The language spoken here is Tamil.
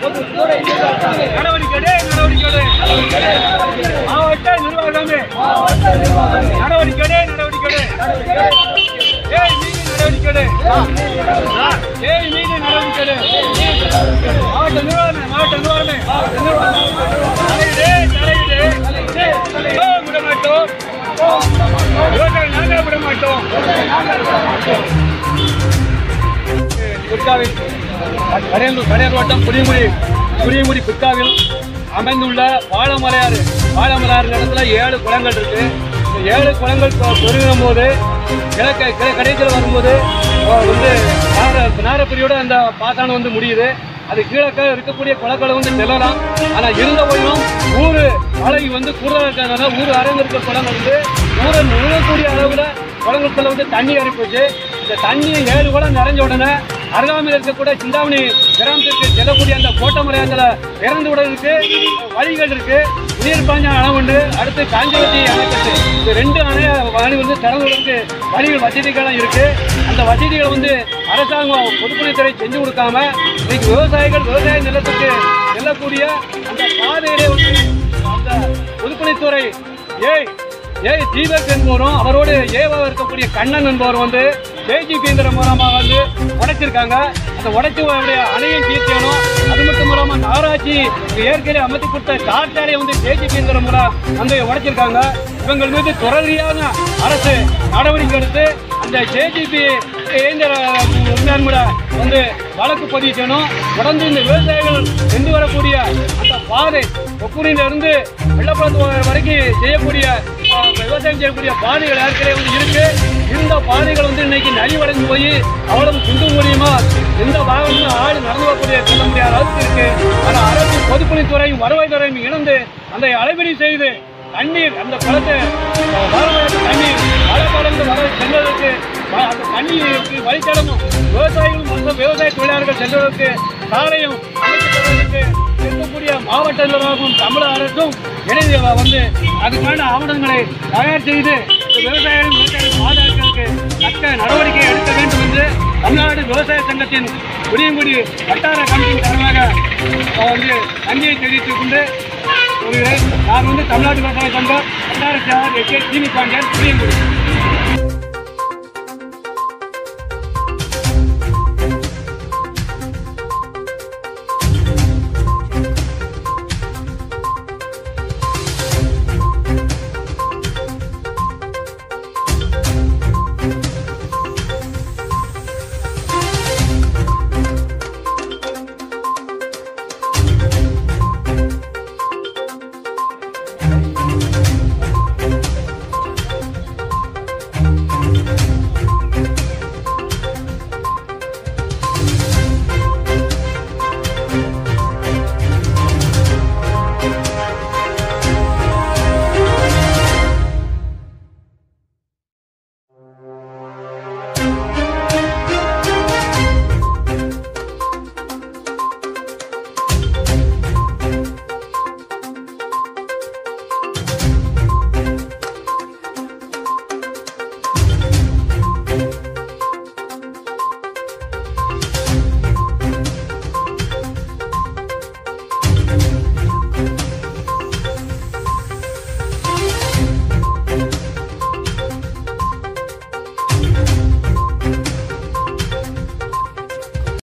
நடவடிக்கை எடு, நடவடிக்கை எடு. மாவட்ட நிர்வாகமே நடவடிக்கை எடு, நடவடிக்கை எடு. ஏய் மீது நடவடிக்கை எடு. ஏய் மீது நடவடிக்கை எடு. மாவட்ட நிர்வாகமே மாவட்ட நிர்வாகமே தலையிடு தலையிடு ஓ, விட மாட்டோம் இவர்கள் நாங்கள் விட மாட்டோம் குட்காவில் கடையூர் கடையர் வட்டம் புளியங்குடி புளியங்குடி குட்காவில் அமைந்துள்ள வாழமலையாறு வாழமலையாறு இடத்துல ஏழு குளங்கள் இருக்கு இந்த ஏழு குளங்கள் பெ- பெருகும் போது கிழக்க கிழ- கடைசியில் வரும்போது அஹ், வந்து நார நாரப்பிரியோட அந்த பாசானம் வந்து முடியுது அது கீழக்க இருக்கக்கூடிய குளங்களை வந்து செல்லலாம் ஆனால் இருந்த போயிலும் ஊர் அலை வந்து கூடுதலாக இருக்கிறதுனால ஊர் அரங்கு இருக்கிற குளங்கள் வந்து ஊரை முழுகக்கூடிய அளவில் குளங்குளத்தில் வந்து தண்ணி இறப்பிச்சு இந்த தண்ணி ஏழு குளம் நிறைஞ்ச உடனே அருகாமையில் இருக்கக்கூடிய சிந்தாமணி கிராமத்திற்கு செல்லக்கூடிய அந்த கோட்டமலையத்தில் இறந்து விடுறதுக்கு வழிகள் இருக்கு நீர் பாஞ்ச அணை உண்டு அடுத்து காஞ்சிவத்தி அணைக்கட்டு இந்த ரெண்டு அணை வழி வந்து திறந்துவிடுறதுக்கு வழிகள் வசதிகளும் இருக்கு அந்த வசதிகளை வந்து அரசாங்கம் பொதுப்பணித்துறை செஞ்சு கொடுக்காம இன்னைக்கு விவசாயிகள் விவசாய நிலத்துக்கு செல்லக்கூடிய அந்த பாதையிலே வந்து அந்த பொதுப்பணித்துறை ஏய் ஏய் தீபக் என்பவரும் அவரோடு ஏவாக இருக்கக்கூடிய கண்ணன் என்பவர் வந்து ஜேஜிபிங்கிற மூலமா வந்து உடைச்சிருக்காங்க அந்த உடைச்சவருடைய அணையும் தீர்க்கணும் அது மட்டும் இல்லாம நகராட்சி ஏற்கனவே அமைத்து கொடுத்த சார்ட்டாரை வந்து ஜேஜிபிங்கிற முறை வந்து உடைச்சிருக்காங்க இவங்கள் மீது தொடர்ச்சியான அரசு நடவடிக்கை எடுத்து அந்த ஜேஜிபி இயந்திர உண்மையான வந்து வழக்கு பதிவு செய்யணும் தொடர்ந்து இந்த விவசாயிகள் சென்று வரக்கூடிய அந்த பாதை ஒக்குரியில இருந்து வெள்ளப்பழத்து வரைக்கும் செய்யக்கூடிய அஹ், விவசாயம் செய்யக்கூடிய பாதைகள் ஏற்கனவே வந்து இருக்கு இந்த பாதைகள் வந்து இன்னைக்கு நலிவடைந்து போய் அவ்வளவு குண்டு மூலியமா எந்த வாகனமும் ஆடு நடந்து வரக்கூடிய செல்ல முடியாத அளவுக்கு இருக்கு ஆனால் அரசு பொதுப்பணித்துறையும் வருவாய்த்துறையும் இணைந்து அந்த அளவீடு செய்து தண்ணீர் அந்த குளத்தை அஹ், வரவழைத்த தண்ணீர் மழை கடந்து வர செல்வதற்கு வ- அந்த தண்ணீருக்கு வழித்தடமும் விவசாயிகளும் மற்றும் விவசாய தொழிலாளர்கள் செல்வதற்கு சாலையும் அமைத்து தருவதற்கு இருக்கக்கூடிய மாவட்ட நிர்வாகம் தமிழக அரசும் இணைந்து வந்து அதுக்கான ஆவணங்களை தயார் செய்து இந்த விவசாயிகளும் விவசாயிகள் பாதுகாக்கிறதுக்கு தக்க நடவடிக்கை எடுக்க வேண்டும் என்று தமிழ்நாடு விவசாய சங்கத்தின் புளியங்குடி வட்டார கமிட்டியின் சார்பாக அஹ், வந்து நன்றியை தெரிவித்துக் கொண்டு வருகிறேன் நான் வந்து தமிழ்நாடு விவசாய சங்கம் வட்டார செயலாளர் எஸ் கே சீனி பாண்டியன் புளியங்குடி